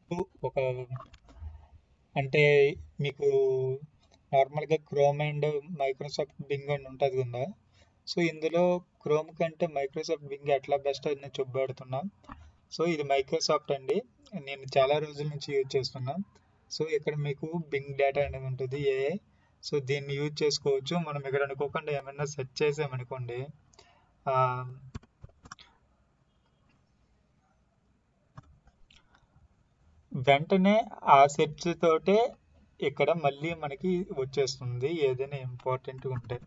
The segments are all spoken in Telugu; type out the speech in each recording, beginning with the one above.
ఒక అంటే మీకు నార్మల్‌గా క్రోమ్ అండ్ మైక్రోసాఫ్ట్ బింగ్ అని ఉంటది కదా! సో, ఇందులో క్రోమ్ కంటే మైక్రోసాఫ్ట్ బింగ్ ఎట్లా బెస్ట్ అని చూపెడుతున్నా. సో, ఇది మైక్రోసాఫ్ట్ అండి. నేను చాలా రోజుల నుంచి యూజ్ చేస్తున్నా. సో, ఇక్కడ మీకు బింగ్ డేటా అనేది ఉంటది ఏఐ. సో, దీన్ని యూజ్ చేసుకోవచ్చు. మనం ఇక్కడ అనుకోకుండా ఏమన్నా సెర్చ్ చేసామనుకోండి ఆహ్ వెంటనే ఆ సెర్చ్ తోటే ఇక్కడ మళ్ళీ మనకి వచ్చేస్తుంది ఏదైనా ఇంపార్టెంట్‌గా ఉంటే.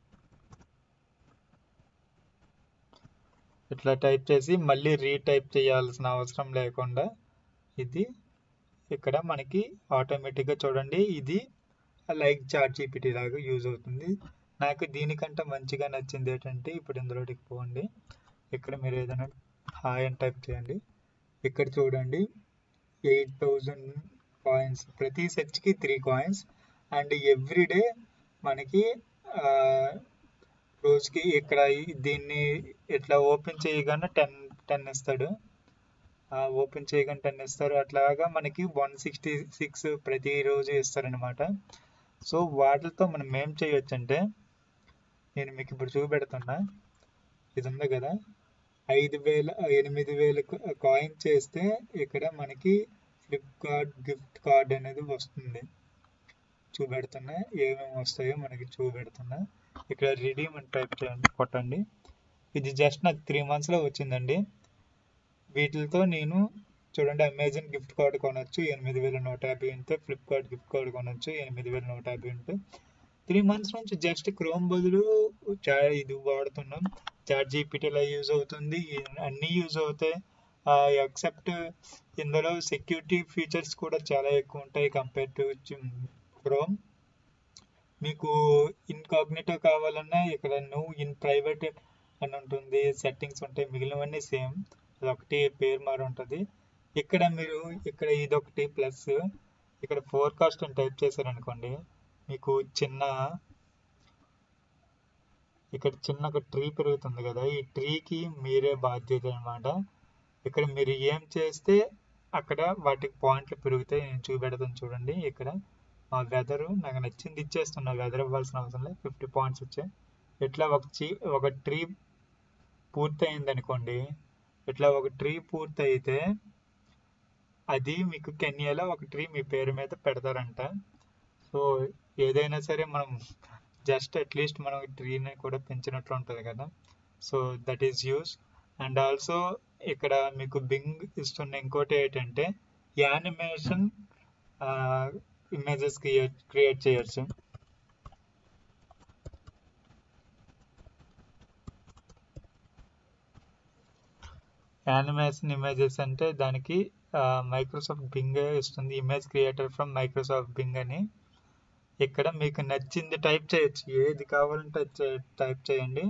ఇట్లా టైప్ చేసి మళ్ళీ రీటైప్ చేయాల్సిన అవసరం లేకుండా ఇది ఇక్కడ మనకి ఆటోమేటిక్‌గా చూడండి ఇది లైక్ చాట్‌జీపీటీ లాగా యూజ్ అవుతుంది. నాకు దీనికంటే మంచిగా నచ్చింది ఏంటంటే ఇప్పుడు ఇందులోకి పోండి. ఇక్కడ మీరు ఏదైనా హాయ్ అని టైప్ చేయండి. ఇక్కడ చూడండి 8000 కాయిన్స్ ప్రతి సెర్చ్‌కి 3 కాయిన్స్ అండ్ ఎవ్రీ డే మనకి ఆహ్, రోజుకి ఇక్కడ దీన్ని ఇట్లా ఓపెన్ చేయగానే 10, 10 ఇస్తాడు. ఆహ్, ఓపెన్ చేయగానే 10 ఇస్తారు. అట్లాగా మనకి 166 ప్రతిరోజు ఇస్తారనమాట. సో, వాటిలతో మనం ఏం చేయొచ్చంటే నేను మీకు ఇప్పుడు చూపెడుతున్నా. ఇది ఉంది కదా! 5000 8000 కా కాయిన్ చేస్తే ఇక్కడ మనకి ఫ్లిప్‌కార్ట్ గిఫ్ట్ కార్డ్ అనేది వస్తుంది. చూపెడుతున్నా. ఏమేమి వస్తాయో మనకి చూపెడుతున్నా. ఇక్కడ రిడీమ్ అని టైప్ చేయండి కొట్టండి. ఇది జస్ట్ నాకు 3 మంత్స్‌లో వచ్చిందండి. వీటిలతో నేను చూడండి అమెజాన్ గిఫ్ట్ కార్డ్ కొనొచ్చు 8150 ఉంటే, ఫ్లిప్‌కార్ట్ గిఫ్ట్ కార్డ్ కొనొచ్చు 8150 ఉంటే. 3 మంత్స్ నుంచి జస్ట్ క్రోమ్ బదులు చా ఇది వాడుతున్నాం. చాట్‌జీపీటీలా యూజ్ అవుతుంది. అన్నీ యూజ్ అవుతాయి. ఆహ్, ఎక్సెప్ట్ ఇందులో సెక్యూరిటీ ఫీచర్స్ కూడా చాలా ఎక్కువ ఉంటాయి కంపేర్ టు చ్ క్రోమ్. మీకు ఇన్‌కాగ్నిటో కావాలన్నా ఇక్కడ నో ఇన్ ప్రైవేట్ అని ఉంటుంది. సెట్టింగ్స్ ఉంటాయి. మిగిలినవన్నీ సేమ్. అదొకటి పేరు మారి ఉంటది. ఇక్కడ మీరు ఇక్కడ ఇదొకటి ప్లస్ ఇక్కడ ఫోర్‌కాస్ట్ అని టైప్ చేశారనుకోండి. మీకు చిన్న ఇక్కడ చిన్న ఒక ట్రీ పెరుగుతుంది కదా! ఈ ట్రీకి మీరే బాధ్యత అనమాట. ఇక్కడ మీరు ఏం చేస్తే అక్కడ వాటికి పాయింట్లు పెరుగుతాయి. నేను చూపెడతాను చూడండి ఇక్కడ. ఆ వెదరు నాకు నచ్చింది ఇచ్చేస్తున్నా. వెదర్ ఇవ్వాల్సిన అవసరం లేదు. 50 పాయింట్స్ వచ్చాయి. ఇట్లా ఒక చి ఒక ట్రీ పూర్తయిందనుకోండి. ఇట్లా ఒక ట్రీ పూర్తయితే అది మీకు కెన్యాలో ఒక ట్రీ మీ పేరు మీద పెడతారంట. సో, ఏదైనా సరే మనం జస్ట్ అట్‌లీస్ట్ మనం ట్రీని కూడా పెంచినట్లు ఉంటది కదా! So, that is use. And also ఇక్కడ మీకు బింగ్ ఇస్తున్న ఇంకోటి ఏంటంటే animation ah, images create create చేయొచ్చు. యానిమేషన్ ఇమేజెస్ అంటే దానికి ఆహ్, మైక్రోసాఫ్ట్ బింగే ఇస్తుంది. Image creator from Microsoft Bing అని. ఇక్కడ మీకు నచ్చింది టైప్ చేయొచ్చు. ఏది కావాలంటే అది చే టైప్ చేయండి.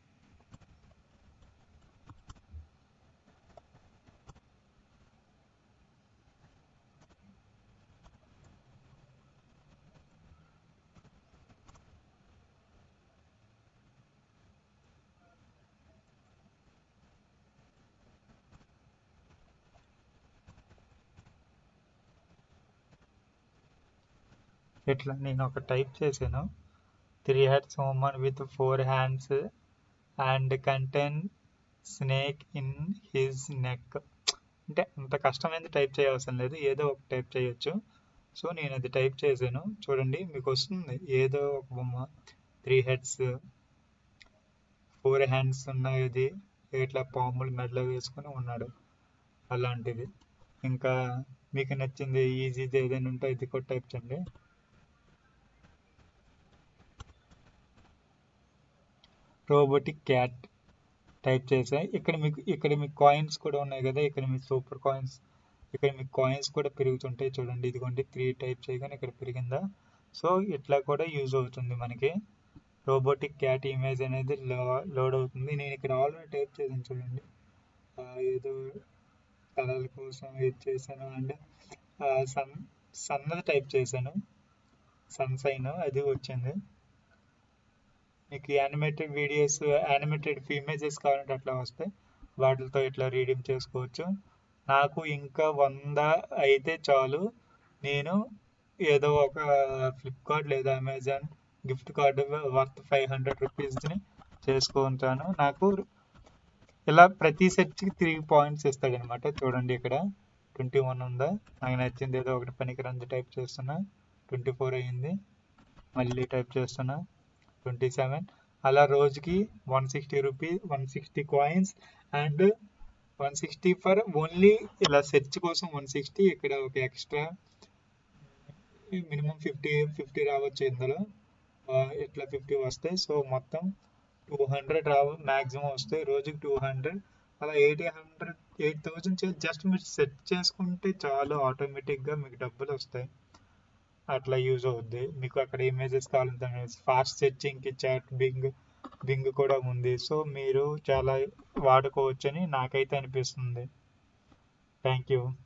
ఇట్లా నేను ఒక టైప్ చేశాను. 3 heads women with 4 hands and contain snake in his neck. అంటే అంత కష్టమైనది టైప్ చేయవసరం లేదు. ఏదో ఒకటి టైప్ చేయొచ్చు. సో, నేను అది టైప్ చేశాను. చూడండి మీకు వస్తుంది. ఏదో ఒక బొమ్మ 3 హెడ్స్ 4 హ్యాండ్స్ ఉన్నది. ఇట్లా పాములు మెడలో వేసుకొని ఉన్నాడు. అలాంటిది. ఇంకా మీకు నచ్చింది ఈజీది ఏదైనా ఉంటే ఇది కూడా టైప్ చేయండి. రోబోటిక్ క్యాట్ టైప్ చేశా. ఇక్కడ మీకు ఇక్కడ మీకు కాయిన్స్ కూడా ఉన్నాయి కదా! ఇక్కడ మీకు సూపర్ కాయిన్స్ ఇక్కడ మీకు కాయిన్స్ కూడా పెరుగుతుంటాయి చూడండి. ఇదిగోండి 3 టైప్ చేయగానే ఇక్కడ పెరిగిందా! సో, ఇట్లా కూడా యూజ్ అవుతుంది మనకి. రోబోటిక్ క్యాట్ ఇమేజ్ అనేది లో లోడ్ అవుతుంది. నేను ఇక్కడ ఆల్రెడీ టైప్ చేశాను చూడండి. ఆహ్, ఏదో కలర్ల కోసం ఇది చేశాను అండ్ ఆహ్, సన్ సన్నది టైప్ చేశాను. సన్‌షైన్ అది వచ్చింది. మీకు యానిమేటెడ్ వీడియోస్, యానిమేటెడ్ ఇమేజెస్ కావాలంటే అట్లా వస్తాయి. వాటిలతో ఇట్లా రీడీమ్ చేసుకోవచ్చు. నాకు ఇంకా వంద అయితే చాలు నేను ఏదో ఒక ఫ్లిప్కార్ట్ లేదా Amazon gift card worth five hundred రూపీస్ని చేసుకుంటాను నాకు ఇలా ప్రతి సెట్కి త్రీ పాయింట్స్ ఇస్తాడనమాట చూడండి ఇక్కడ ట్వంటీ వన్ ఉందా నాకు నచ్చింది ఏదో ఒకటి పనికిరంది టైప్ చేస్తున్నా ట్వంటీ ఫోర్ అయ్యింది మళ్ళీ టైప్ చేస్తున్నా ట్వంటీ సెవెన్ అలా రోజుకి one sixty rupees one sixty coins and one sixty for only ఇలా సెర్చ్ కోసం వన్ సిక్స్టీ ఇక్కడ ఒక ఎక్స్ట్రా మినిమం ఫిఫ్టీ ఫిఫ్టీ రావచ్చు ఇందులో ఆ, ఇట్లా ఫిఫ్టీ వస్తాయి సో మొత్తం టూ హండ్రెడ్ రావ మ్యాక్సిమం వస్తాయి రోజుకి టూ హండ్రెడ్ అలా eighty hundred eight thousand just మీరు సెట్ చేసుకుంటే చాలు ఆటోమేటిక్గా మీకు డబ్బులు వస్తాయి అట్లా యూజ్ అవుద్ది మీకు అక్కడ ఇమేజెస్ కావాలంటే ఫాస్ట్ సెర్చింగ్కి చాట్ బింగ్ బింగ్ కూడా ఉంది సో మీరు చాలా వాడుకోవచ్చని నాకైతే అనిపిస్తుంది థ్యాంక్ యూ